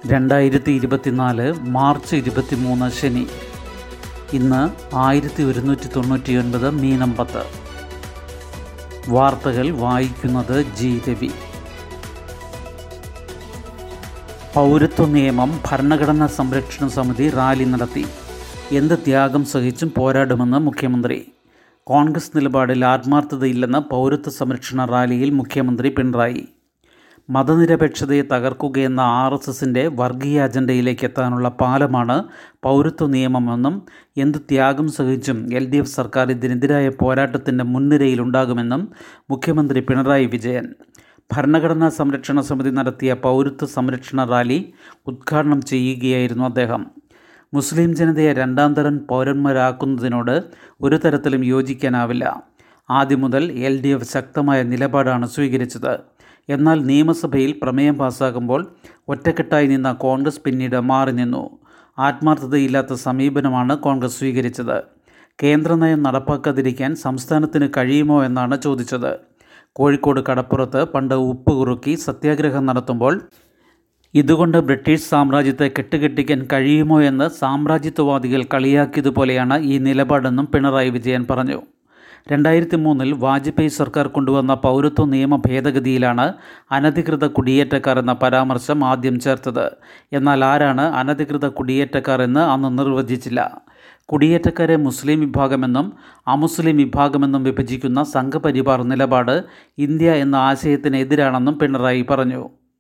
രണ്ടായിരത്തി ഇരുപത്തിനാല് മാർച്ച് ഇരുപത്തിമൂന്ന് ശനി ഇന്ന് ആയിരത്തി ഒരുന്നൂറ്റി തൊണ്ണൂറ്റി ഒൻപത് മീനം പത്ത് വാർത്തകൾ വായിക്കുന്നത് ജി രവി പൗരത്വ നിയമം ഭരണഘടനാ സംരക്ഷണ സമിതി റാലി നടത്തി എന്ത് ത്യാഗം സഹിച്ചും പോരാടുമെന്ന് മുഖ്യമന്ത്രി കോൺഗ്രസ് നിലപാടിൽ ആത്മാർത്ഥതയില്ലെന്ന് പൗരത്വ സംരക്ഷണ റാലിയിൽ മുഖ്യമന്ത്രി പിണറായി മതനിരപേക്ഷതയെ തകർക്കുകയെന്ന ആർ എസ് എസിൻ്റെ വർഗീയ അജണ്ടയിലേക്ക് എത്താനുള്ള പാലമാണ് പൗരത്വ നിയമമെന്നും എന്ത് ത്യാഗം സഹിച്ചും എൽ ഡി എഫ് സർക്കാർ ഇതിനെതിരായ പോരാട്ടത്തിൻ്റെ മുൻനിരയിലുണ്ടാകുമെന്നും മുഖ്യമന്ത്രി പിണറായി വിജയൻ ഭരണഘടനാ സംരക്ഷണ സമിതി നടത്തിയ പൗരത്വ സംരക്ഷണ റാലി ഉദ്ഘാടനം ചെയ്യുകയായിരുന്നു അദ്ദേഹം മുസ്ലിം ജനതയെ രണ്ടാം തരം പൗരന്മാരാക്കുന്നതിനോട് ഒരു തരത്തിലും യോജിക്കാനാവില്ല ആദ്യം മുതൽ എൽ ഡി എഫ് ശക്തമായ നിലപാടാണ് സ്വീകരിച്ചത് എന്നാൽ നിയമസഭയിൽ പ്രമേയം പാസ്സാകുമ്പോൾ ഒറ്റക്കെട്ടായി നിന്ന കോൺഗ്രസ് പിന്നീട് മാറി നിന്നു ആത്മാർത്ഥതയില്ലാത്ത സമീപനമാണ് കോൺഗ്രസ് സ്വീകരിച്ചത് കേന്ദ്ര നയം നടപ്പാക്കാതിരിക്കാൻ സംസ്ഥാനത്തിന് കഴിയുമോ എന്നാണ് ചോദിച്ചത് കോഴിക്കോട് കടപ്പുറത്ത് പണ്ട് ഉപ്പ് കുറുക്കി സത്യാഗ്രഹം നടത്തുമ്പോൾ ഇതുകൊണ്ട് ബ്രിട്ടീഷ് സാമ്രാജ്യത്തെ കെട്ടുകെട്ടിക്കാൻ കഴിയുമോ എന്ന് സാമ്രാജ്യത്വവാദികൾ കളിയാക്കിയതുപോലെയാണ് ഈ നിലപാടെന്നും പിണറായി വിജയൻ പറഞ്ഞു രണ്ടായിരത്തി മൂന്നിൽ വാജ്പേയി സർക്കാർ കൊണ്ടുവന്ന പൗരത്വ നിയമ ഭേദഗതിയിലാണ് അനധികൃത കുടിയേറ്റക്കാർ എന്ന പരാമർശം ആദ്യം ചേർത്തത് എന്നാൽ ആരാണ് അനധികൃത കുടിയേറ്റക്കാർ എന്ന് അന്ന് നിർവചിച്ചില്ല കുടിയേറ്റക്കാരെ മുസ്ലിം വിഭാഗമെന്നും അമുസ്ലിം വിഭാഗമെന്നും വിഭജിക്കുന്ന സംഘപരിവാർ നിലപാട് ഇന്ത്യ എന്ന ആശയത്തിനെതിരാണെന്നും പിണറായി പറഞ്ഞു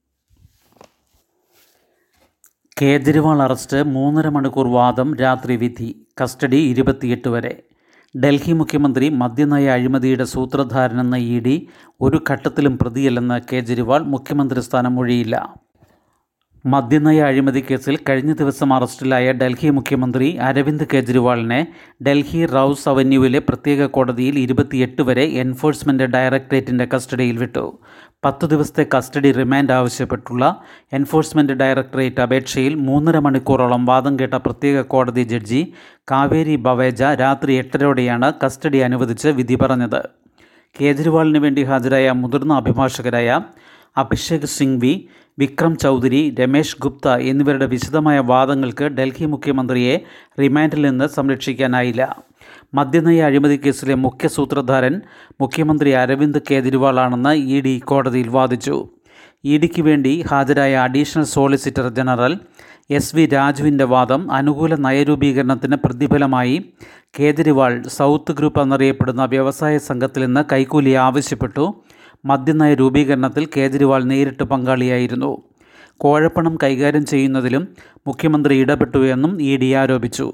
കേജ്രിവാൾ അറസ്റ്റ് മൂന്നര മണിക്കൂർ വാദം രാത്രി വിധി കസ്റ്റഡി ഇരുപത്തിയെട്ട് വരെ ഡൽഹി മുഖ്യമന്ത്രി മദ്യനയ അഴിമതിയുടെ സൂത്രധാരനെന്ന ഇ ഡി ഒരു ഘട്ടത്തിലും പ്രതിയല്ലെന്ന് കേജ്രിവാൾ മുഖ്യമന്ത്രി സ്ഥാനം ഒഴിയില്ല മദ്യനയ അഴിമതി കേസിൽ കഴിഞ്ഞ ദിവസം അറസ്റ്റിലായ ഡൽഹി മുഖ്യമന്ത്രി അരവിന്ദ് കെജ്രിവാളിനെ ഡൽഹി റൌസ് അവന്യൂവിലെ പ്രത്യേക കോടതിയിൽ ഇരുപത്തിയെട്ട് വരെ എൻഫോഴ്സ്മെൻറ്റ് ഡയറക്ടറേറ്റിൻ്റെ കസ്റ്റഡിയിൽ വിട്ടു പത്തു ദിവസത്തെ കസ്റ്റഡി റിമാൻഡ് ആവശ്യപ്പെട്ടുള്ള എൻഫോഴ്സ്മെൻറ്റ് ഡയറക്ടറേറ്റ് അപേക്ഷയിൽ മൂന്നര മണിക്കൂറോളം വാദം കേട്ട പ്രത്യേക കോടതി ജഡ്ജി കാവേരി ബവേജ രാത്രി എട്ടരയോടെയാണ് കസ്റ്റഡി അനുവദിച്ച് വിധി പറഞ്ഞത് കേജ്രിവാളിന് വേണ്ടി ഹാജരായ മുതിർന്ന അഭിഭാഷകരായ അഭിഷേക് സിംഗ്വി വിക്രം ചൗധരി രമേശ് ഗുപ്ത എന്നിവരുടെ വിശദമായ വാദങ്ങൾക്ക് ഡൽഹി മുഖ്യമന്ത്രിയെ റിമാൻഡിൽ നിന്ന് സംരക്ഷിക്കാനായില്ല മദ്യനയ അഴിമതി കേസിലെ മുഖ്യ സൂത്രധാരൻ മുഖ്യമന്ത്രി അരവിന്ദ് കേജ്രിവാളാണെന്ന് ഇ ഡി കോടതിയിൽ വാദിച്ചു ഇ ഡിക്ക് വേണ്ടി ഹാജരായ additional solicitor general S V രാജുവിൻ്റെ വാദം അനുകൂല നയരൂപീകരണത്തിന് പ്രതിഫലമായി കേജ്രിവാൾ സൗത്ത് ഗ്രൂപ്പ് എന്നറിയപ്പെടുന്ന വ്യവസായ സംഘത്തിൽ നിന്ന് കൈക്കൂലി ആവശ്യപ്പെട്ടു മദ്യനയ രൂപീകരണത്തിൽ കേജ്രിവാൾ നേരിട്ട് പങ്കാളിയായിരുന്നു കോഴപ്പണം കൈകാര്യം ചെയ്യുന്നതിലും മുഖ്യമന്ത്രി ഇടപെട്ടു എന്നും ഇ ഡി ആരോപിച്ചു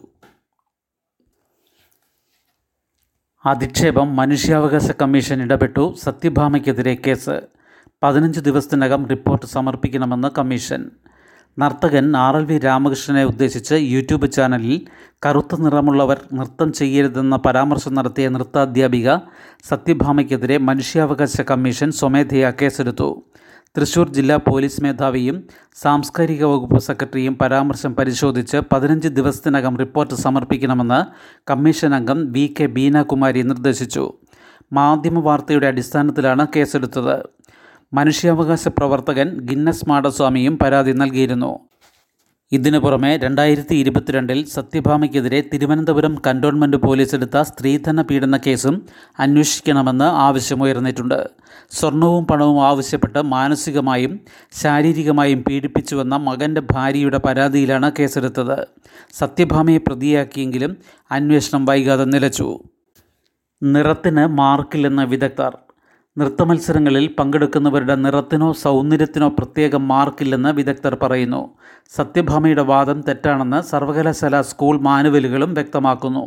അധിക്ഷേപം മനുഷ്യാവകാശ കമ്മീഷൻ ഇടപെട്ടു സത്യഭാമയ്ക്കെതിരെ കേസ് പതിനഞ്ച് ദിവസത്തിനകം റിപ്പോർട്ട് സമർപ്പിക്കണമെന്ന് കമ്മീഷൻ നർത്തകൻ ആർ എൽ വി രാമകൃഷ്ണനെ ഉദ്ദേശിച്ച് യൂട്യൂബ് ചാനലിൽ കറുത്ത നിറമുള്ളവർ നൃത്തം ചെയ്യരുതെന്ന പരാമർശം നടത്തിയ നൃത്താധ്യാപിക സത്യഭാമയ്ക്കെതിരെ മനുഷ്യാവകാശ കമ്മീഷൻ സ്വമേധയാ കേസെടുത്തു തൃശൂർ ജില്ലാ പോലീസ് മേധാവിയും സാംസ്കാരിക വകുപ്പ് സെക്രട്ടറിയും പരാമർശം പരിശോധിച്ച് പതിനഞ്ച് ദിവസത്തിനകം റിപ്പോർട്ട് സമർപ്പിക്കണമെന്ന് കമ്മീഷൻ അംഗം വി കെ ബീനാകുമാരി നിർദ്ദേശിച്ചു മാധ്യമ വാർത്തയുടെ അടിസ്ഥാനത്തിലാണ് കേസെടുത്തത് മനുഷ്യാവകാശ പ്രവർത്തകൻ ഗിന്നസ് മാടസ്വാമിയും പരാതി നൽകിയിരുന്നു ഇതിനു പുറമെ രണ്ടായിരത്തി ഇരുപത്തിരണ്ടിൽ സത്യഭാമയ്ക്കെതിരെ തിരുവനന്തപുരം കൻ്റോൺമെൻറ് പോലീസ് എടുത്ത സ്ത്രീധന പീഡന കേസും അന്വേഷിക്കണമെന്ന് ആവശ്യമുയർന്നിട്ടുണ്ട് സ്വർണവും പണവും ആവശ്യപ്പെട്ട് മാനസികമായും ശാരീരികമായും പീഡിപ്പിച്ചുവെന്ന മകൻ്റെ ഭാര്യയുടെ പരാതിയിലാണ് കേസെടുത്തത് സത്യഭാമയെ പ്രതിയാക്കിയെങ്കിലും അന്വേഷണം വൈകാതെ നിലച്ചു നിറത്തിന് മാർക്കില്ലെന്ന് വിദഗ്ധർ നൃത്തമത്സരങ്ങളിൽ പങ്കെടുക്കുന്നവരുടെ നിറത്തിനോ സൗന്ദര്യത്തിനോ പ്രത്യേക മാർക്കില്ലെന്ന് വിദഗ്ധർ പറയുന്നു സത്യഭാമയുടെ വാദം തെറ്റാണെന്ന് സർവകലാശാല സ്കൂൾ മാനുവലുകളും വ്യക്തമാക്കുന്നു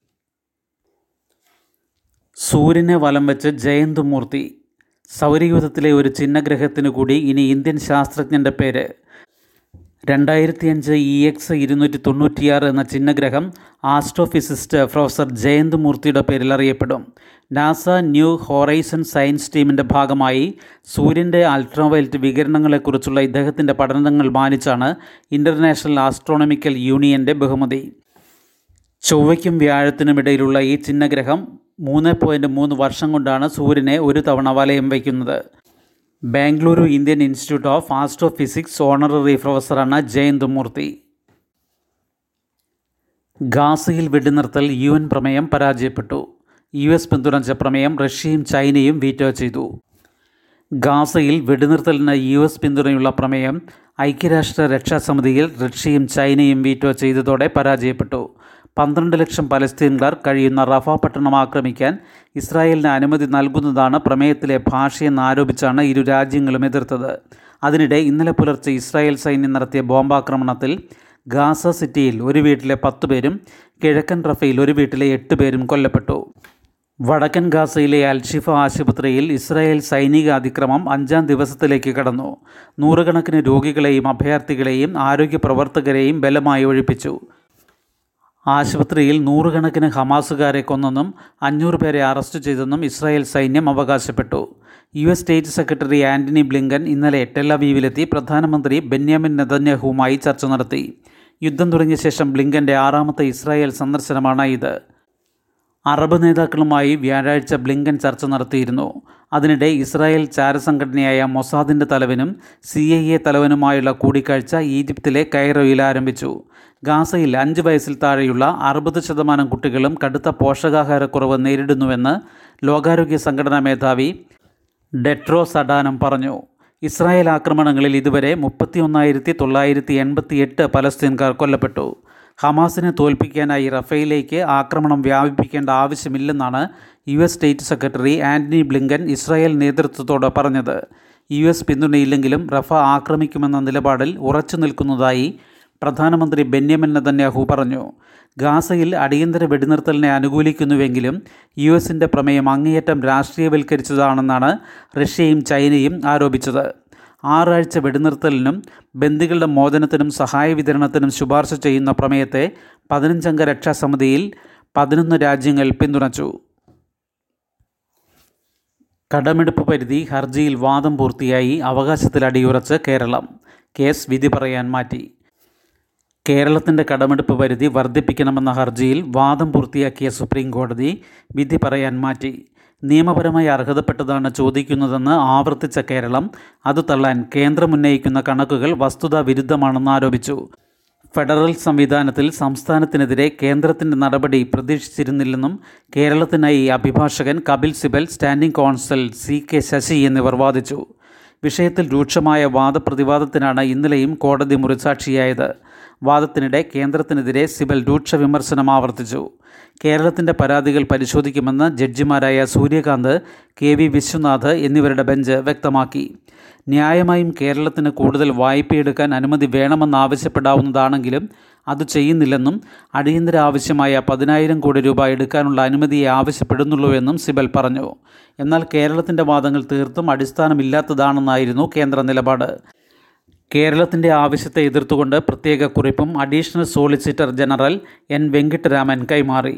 സൂര്യനെ വലം വെച്ച് ജയന്തുമൂർത്തി സൗരയൂഥത്തിലെ ഒരു ചിഹ്നഗ്രഹത്തിനു കൂടി ഇനി ഇന്ത്യൻ ശാസ്ത്രജ്ഞൻ്റെ പേര് രണ്ടായിരത്തി അഞ്ച് ഇ എക്സ് ഇരുന്നൂറ്റി തൊണ്ണൂറ്റിയാറ് എന്ന ചിഹ്നഗ്രഹം ആസ്ട്രോഫിസിസ്റ്റ് പ്രൊഫസർ ജയന്ത് മൂർത്തിയുടെ പേരിൽ അറിയപ്പെടും നാസ ന്യൂ ഹൊറൈസൺ സയൻസ് ടീമിൻ്റെ ഭാഗമായി സൂര്യൻ്റെ അൾട്രാവയലറ്റ് വികിരണങ്ങളെക്കുറിച്ചുള്ള ഇദ്ദേഹത്തിൻ്റെ പഠനങ്ങൾ മാനിച്ചാണ് ഇൻ്റർനാഷണൽ ആസ്ട്രോണമിക്കൽ യൂണിയൻ്റെ ബഹുമതി ചൊവ്വയ്ക്കും വ്യാഴത്തിനും ഇടയിലുള്ള ഈ ചിഹ്നഗ്രഹം മൂന്ന് പോയിൻറ്റ് മൂന്ന് വർഷം കൊണ്ടാണ് സൂര്യനെ ഒരു തവണ വലയം വയ്ക്കുന്നത് Bengaluru Indian institute of astrophysics honorary പ്രൊഫസറാണ് ജയന്ത് മൂർത്തി ഗാസയിൽ വെടിനിർത്തൽ യു എൻ പ്രമേയം പരാജയപ്പെട്ടു യു എസ് പിന്തുണച്ച പ്രമേയം റഷ്യയും ചൈനയും വീറ്റോ ചെയ്തു ഗാസയിൽ വെടിനിർത്തലിന് യു എസ് പിന്തുണയുള്ള പ്രമേയം ഐക്യരാഷ്ട്ര രക്ഷാസമിതിയിൽ റഷ്യയും ചൈനയും വീറ്റോ ചെയ്തതോടെ പരാജയപ്പെട്ടു പന്ത്രണ്ട് ലക്ഷം പലസ്തീൻകാർ കഴിയുന്ന റഫ പട്ടണം ആക്രമിക്കാൻ ഇസ്രായേലിന് അനുമതി നൽകുന്നതാണ് പ്രമേയത്തിലെ ഭാഷയെന്ന് ആരോപിച്ചാണ് ഇരു രാജ്യങ്ങളും എതിർത്തത് അതിനിടെ ഇന്നലെ പുലർച്ചെ ഇസ്രായേൽ സൈന്യം നടത്തിയ ബോംബാക്രമണത്തിൽ ഗാസ സിറ്റിയിൽ ഒരു വീട്ടിലെ പത്ത് പേരും കിഴക്കൻ റഫയിൽ ഒരു വീട്ടിലെ എട്ട് പേരും കൊല്ലപ്പെട്ടു വടക്കൻ ഗാസയിലെ അൽഷിഫ ആശുപത്രിയിൽ ഇസ്രായേൽ സൈനിക അതിക്രമം അഞ്ചാം ദിവസത്തിലേക്ക് കടന്നു നൂറുകണക്കിന് രോഗികളെയും അഭയാർത്ഥികളെയും ആരോഗ്യ പ്രവർത്തകരെയും ബലമായി ഒഴിപ്പിച്ചു ആശുപത്രിയിൽ നൂറുകണക്കിന് ഹമാസുകാരെ കൊന്നെന്നും അഞ്ഞൂറ് പേരെ അറസ്റ്റ് ചെയ്തെന്നും ഇസ്രായേൽ സൈന്യം അവകാശപ്പെട്ടു U S state secretary Antony Blinken ഇന്നലെ ടെല്ലവീവിലെത്തി പ്രധാനമന്ത്രി ബെന്യാമിൻ നെതന്യാഹുവുമായി ചർച്ച നടത്തി യുദ്ധം തുടങ്ങിയ ശേഷം ബ്ലിങ്കൻ്റെ ആറാമത്തെ ഇസ്രായേൽ സന്ദർശനമാണ് ഇത് അറബ് നേതാക്കളുമായി വ്യാഴാഴ്ച ബ്ലിങ്കൻ ചർച്ച നടത്തിയിരുന്നു അതിനിടെ ഇസ്രായേൽ ചാരസംഘടനയായ മൊസാദിൻ്റെ തലവനും സി ഐ എ തലവനുമായുള്ള കൂടിക്കാഴ്ച ഈജിപ്തിലെ കൈറോയിൽ ആരംഭിച്ചു ഗാസയിൽ അഞ്ച് വയസ്സിൽ താഴെയുള്ള അറുപത് ശതമാനം കുട്ടികളും കടുത്ത പോഷകാഹാരക്കുറവ് നേരിടുന്നുവെന്ന് ലോകാരോഗ്യ സംഘടനാ മേധാവി ഡെട്രോസ് അഡാനം പറഞ്ഞു ഇസ്രായേൽ ആക്രമണങ്ങളിൽ ഇതുവരെ മുപ്പത്തി ഒന്നായിരത്തി തൊള്ളായിരത്തി എൺപത്തി എട്ട് പലസ്തീൻകാർ കൊല്ലപ്പെട്ടു ഹമാസിനെ തോൽപ്പിക്കാനായി റഫേലിലേക്ക് ആക്രമണം വ്യാപിപ്പിക്കേണ്ട ആവശ്യമില്ലെന്നാണ് U S state secretary Antony Blinken Israel നേതൃത്വത്തോട് പറഞ്ഞത് യു എസ് പിന്തുണയില്ലെങ്കിലും റഫ ആക്രമിക്കുമെന്ന നിലപാടിൽ ഉറച്ചു നിൽക്കുന്നതായി പ്രധാനമന്ത്രി ബെന്യാമിൻ നെതന്യാഹു പറഞ്ഞു ഗാസയിൽ അടിയന്തര വെടിനിർത്തലിനെ അനുകൂലിക്കുന്നുവെങ്കിലും യു എസിൻ്റെ പ്രമേയം അങ്ങേയറ്റം രാഷ്ട്രീയവൽക്കരിച്ചതാണെന്നാണ് റഷ്യയും ചൈനയും ആരോപിച്ചത് ആറാഴ്ച വെടിനിർത്തലിനും ബന്ദികളുടെ മോചനത്തിനും സഹായ വിതരണത്തിനും ശുപാർശ ചെയ്യുന്ന പ്രമേയത്തെ പതിനഞ്ചംഗ രക്ഷാസമിതിയിൽ പതിനൊന്ന് രാജ്യങ്ങൾ പിന്തുണച്ചു കടമെടുപ്പ് പരിധി ഹർജിയിൽ വാദം പൂർത്തിയായി അവകാശത്തിൽ അടിയുറച്ച് കേരളം കേസ് വിധി പറയാൻ മാറ്റി കേരളത്തിൻ്റെ കടമെടുപ്പ് പരിധി വർദ്ധിപ്പിക്കണമെന്ന ഹർജിയിൽ വാദം പൂർത്തിയാക്കിയ സുപ്രീം കോടതി വിധി പറയാൻ മാറ്റി നിയമപരമായി അർഹതപ്പെട്ടതാണ് ചോദിക്കുന്നതെന്ന് ആവർത്തിച്ച കേരളം അത് തള്ളാൻ കേന്ദ്രം ഉന്നയിക്കുന്ന കണക്കുകൾ വസ്തുതാ വിരുദ്ധമാണെന്ന് ആരോപിച്ചു ഫെഡറൽ സംവിധാനത്തിൽ സംസ്ഥാനത്തിനെതിരെ കേന്ദ്രത്തിൻ്റെ നടപടി പ്രതീക്ഷിച്ചിരുന്നില്ലെന്നും കേരളത്തിനായി അഭിഭാഷകൻ Kapil Sibal standing counsel C K Sasi എന്നിവർ വാദിച്ചു വിഷയത്തിൽ രൂക്ഷമായ വാദപ്രതിവാദത്തിനാണ് ഇന്നലെയും കോടതി മുറിസാക്ഷിയായത് വാദത്തിനിടെ കേന്ദ്രത്തിനെതിരെ സിബൽ രൂക്ഷ വിമർശനം ആവർത്തിച്ചു കേരളത്തിൻ്റെ പരാതികൾ പരിശോധിക്കുമെന്ന് ജഡ്ജിമാരായ സൂര്യകാന്ത് കെ വി വിശ്വനാഥ് എന്നിവരുടെ ബെഞ്ച് വ്യക്തമാക്കി ന്യായമായും കേരളത്തിന് കൂടുതൽ വായ്പയെടുക്കാൻ അനുമതി വേണമെന്നാവശ്യപ്പെടാവുന്നതാണെങ്കിലും അത് ചെയ്യുന്നില്ലെന്നും അടിയന്തര ആവശ്യമായ പതിനായിരം കോടി രൂപ എടുക്കാനുള്ള അനുമതിയെ ആവശ്യപ്പെടുന്നുള്ളൂവെന്നും സിബൽ പറഞ്ഞു എന്നാൽ കേരളത്തിൻ്റെ വാദങ്ങൾ തീർത്തും അടിസ്ഥാനമില്ലാത്തതാണെന്നായിരുന്നു കേന്ദ്ര നിലപാട് കേരളത്തിൻ്റെ ആവശ്യത്തെ എതിർത്തുകൊണ്ട് പ്രത്യേക കുറിപ്പും additional solicitor general N Venkataraman കൈമാറി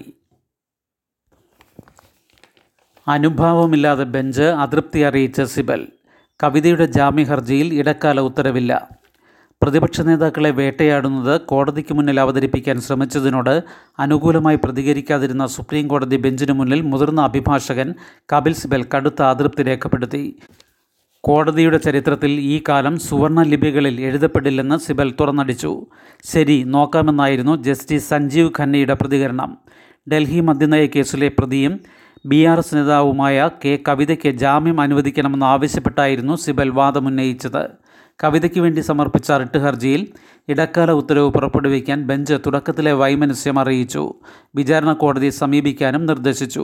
അനുഭാവമില്ലാതെ ബെഞ്ച് അതൃപ്തി അറിയിച്ച സിബൽ കവിതയുടെ ജാമ്യ ഹർജിയിൽ ഇടക്കാല ഉത്തരവില്ല പ്രതിപക്ഷ നേതാക്കളെ വേട്ടയാടുന്നത് കോടതിക്ക് മുന്നിൽ അവതരിപ്പിക്കാൻ ശ്രമിച്ചതിനോട് അനുകൂലമായി പ്രതികരിക്കാതിരുന്ന സുപ്രീം കോടതി ബെഞ്ചിന് മുന്നിൽ മുതിർന്ന അഭിഭാഷകൻ കപിൽ സിബൽ കടുത്ത അതൃപ്തി രേഖപ്പെടുത്തി കോടതിയുടെ ചരിത്രത്തിൽ ഈ കാലം സുവർണ ലിപികളിൽ എഴുതപ്പെടില്ലെന്ന് സിബൽ തുറന്നടിച്ചു ശരി നോക്കാമെന്നായിരുന്നു ജസ്റ്റിസ് സഞ്ജീവ് ഖന്നയുടെ പ്രതികരണം ഡൽഹി മദ്യനയ കേസിലെ പ്രതിയും ബി ആർ എസ് നേതാവുമായ കെ കവിതയ്ക്ക് ജാമ്യം അനുവദിക്കണമെന്ന് ആവശ്യപ്പെട്ടായിരുന്നു സിബൽ വാദമുന്നയിച്ചത് കവിതയ്ക്ക് വേണ്ടി സമർപ്പിച്ച റിട്ട് ഹർജിയിൽ ഇടക്കാല ഉത്തരവ് പുറപ്പെടുവിക്കാൻ ബെഞ്ച് തുടക്കത്തിലെ വൈമനസ്യം അറിയിച്ചു വിചാരണ കോടതിയെ സമീപിക്കാനും നിർദ്ദേശിച്ചു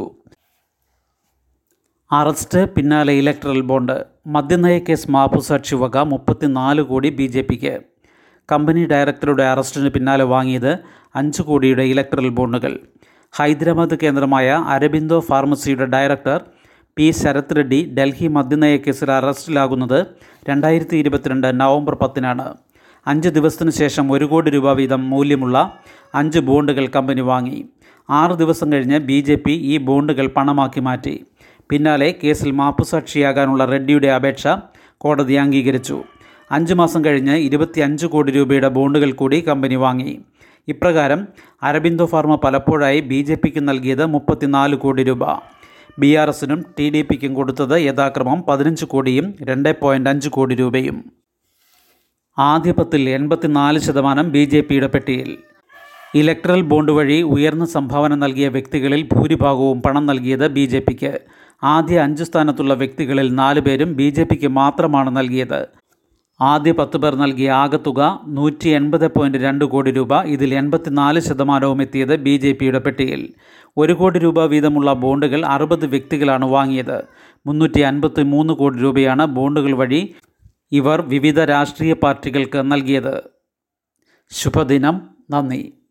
അറസ്റ്റ് പിന്നാലെ ഇലക്ട്രൽ ബോണ്ട് മദ്യനയ കേസ് മാപ്പുസാക്ഷി വക മുപ്പത്തിനാല് കോടി ബി ജെ പിക്ക് കമ്പനി ഡയറക്ടറുടെ അറസ്റ്റിന് പിന്നാലെ വാങ്ങിയത് അഞ്ച് കോടിയുടെ ഇലക്ട്രൽ ബോണ്ടുകൾ ഹൈദരാബാദ് കേന്ദ്രമായ അരബിന്ദോ ഫാർമസിയുടെ ഡയറക്ടർ പി ശരത് റെഡ്ഡി ഡൽഹി മദ്യനയ കേസിൽ അറസ്റ്റിലാകുന്നത് രണ്ടായിരത്തി ഇരുപത്തിരണ്ട് നവംബർ പത്തിനാണ് അഞ്ച് ദിവസത്തിനു ശേഷം ഒരു കോടി രൂപ വീതം മൂല്യമുള്ള അഞ്ച് ബോണ്ടുകൾ കമ്പനി വാങ്ങി ആറ് ദിവസം കഴിഞ്ഞ് ബി ജെ പി ഈ ബോണ്ടുകൾ പണമാക്കി മാറ്റി പിന്നാലെ കേസിൽ മാപ്പുസാക്ഷിയാകാനുള്ള റെഡ്ഡിയുടെ അപേക്ഷ കോടതി അംഗീകരിച്ചു അഞ്ച് മാസം കഴിഞ്ഞ് ഇരുപത്തിയഞ്ച് കോടി രൂപയുടെ ബോണ്ടുകൾ കൂടി കമ്പനി വാങ്ങി ഇപ്രകാരം അരബിന്ദോ ഫാർമ പലപ്പോഴായി ബി ജെ പിക്ക് നൽകിയത് മുപ്പത്തിനാല് കോടി രൂപ ബി ആർ എസിനും ടി ഡി പിക്കും കൊടുത്തത് യഥാക്രമം പതിനഞ്ച് കോടിയും രണ്ട് പോയിൻറ്റ് അഞ്ച് കോടി രൂപയും ആദ്യ പത്തിൽ എൺപത്തിനാല് ശതമാനം ബി ജെ പിയുടെ പെട്ടിയിൽ ഇലക്ട്രൽ ബോണ്ട് വഴി ഉയർന്ന സംഭാവന നൽകിയ വ്യക്തികളിൽ ഭൂരിഭാഗവും പണം നൽകിയത് ബി ജെ പിക്ക് ആദ്യ അഞ്ച് സ്ഥാനത്തുള്ള വ്യക്തികളിൽ നാല് പേരും ബി ജെ പിക്ക് മാത്രമാണ് നൽകിയത് ആദ്യ പത്ത് പേർ നൽകിയ ആകെ തുക നൂറ്റി എൺപത് പോയിൻറ്റ് രണ്ട് കോടി രൂപ ഇതിൽ എൺപത്തിനാല് ശതമാനവും എത്തിയത് ബി ജെ പിയുടെ പെട്ടിയിൽ ഒരു കോടി രൂപ വീതമുള്ള ബോണ്ടുകൾ അറുപത് വ്യക്തികളാണ് വാങ്ങിയത് മുന്നൂറ്റി അൻപത്തി മൂന്ന് കോടി രൂപയാണ് ബോണ്ടുകൾ വഴി ഇവർ വിവിധ രാഷ്ട്രീയ പാർട്ടികൾക്ക് നൽകിയത് ശുഭദിനം നന്ദി